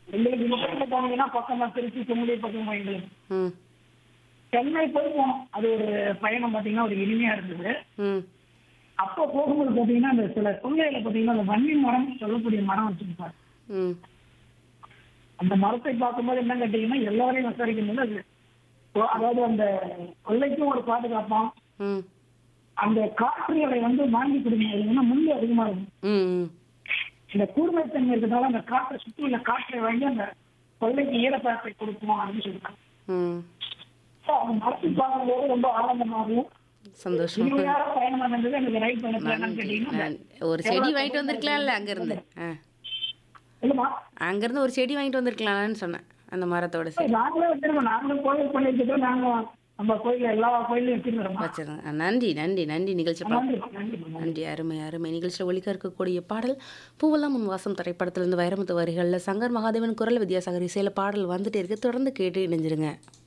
எங்களுக்கு இந்த பக்கத்துல போனீங்கன்னா பக்கமா திருச்சி குமுடி பக்கம் எங்களுக்கு ம் சென்னை போய் போனோம் அது ஒரு பயணம் பாத்தீங்கன்னா ஒரு இனிமையா இருந்தது ம் அப்போ போகும்போது பாத்தீங்கன்னா அந்த சில கொள்கையில பாத்தீங்கன்னா அந்த வன்னி மரம் சொல்லக்கூடிய மரம் வச்சிருப்பாரு ம் அந்த மரத்தை பார்க்கும்போது என்ன கேட்டீங்கன்னா எல்லாரையும் விசாரிக்கும் போது அது ஒ- அதாவது அந்த கொள்ளைக்கும் ஒரு பாதுகாப்பான் ம் அந்த காற்றுகளை வந்து வாங்கி கொடுங்க முள்ளு அதிகமா இருக்கும் ம் ம் இந்த கூர்மைத்தன்மை இருக்கிறதால அந்த காற்றை சுற்றி உள்ள காற்றை வாங்கி அந்த கொள்ளைக்கு ஈரப்பதத்தை கொடுக்கும் அப்படின்னு சொல்லிட்டாங்க ம் So, அந்த மரத்தை பார்க்கும்போது ரொம்ப ஆனந்தமாகவும் சந்தோஷம் இனிமையான பயணம் இருந்தது எனக்கு ரயில் பயணத்துல என்னன்னு கேட்டீங்கன்னா நான் ஒரு செடி வாங்கிட்டு வந்திருக்கலாம்ல அங்கேருந்து ஆ இல்லைம்மா அங்கேருந்து ஒரு செடி வாங்கிட்டு வந்திருக்கலாம்னு சொன்னேன் அந்த மரத்தோட சரி நாங்களே வச்சிருக்கோம் நாங்களும் கோயில் பண்ணிருக்கோம் நாங்க நம்ம கோயில்ல எல்லா கோயிலையும் வச்சிருக்கிறோம் வச்சிருந்தேன் நன்றி நன்றி நன்றி நிகழ்ச்சி பா- நன்றி நன்றி நன்றி அருமை அருமை நிகழ்ச்சியில் ஒலிக்க இருக்கக்கூடிய பாடல் பூவெல்லாம் முன் வாசம் திரைப்படத்திலிருந்து வைரமுத்து வரிகளில் சங்கர் மகாதேவன் குரல் வித்யாசாகர் இசையில் பாடல் வந்துட்டே இருக்கு தொடர்ந்து கேட்டு இணைஞ்சிருங்க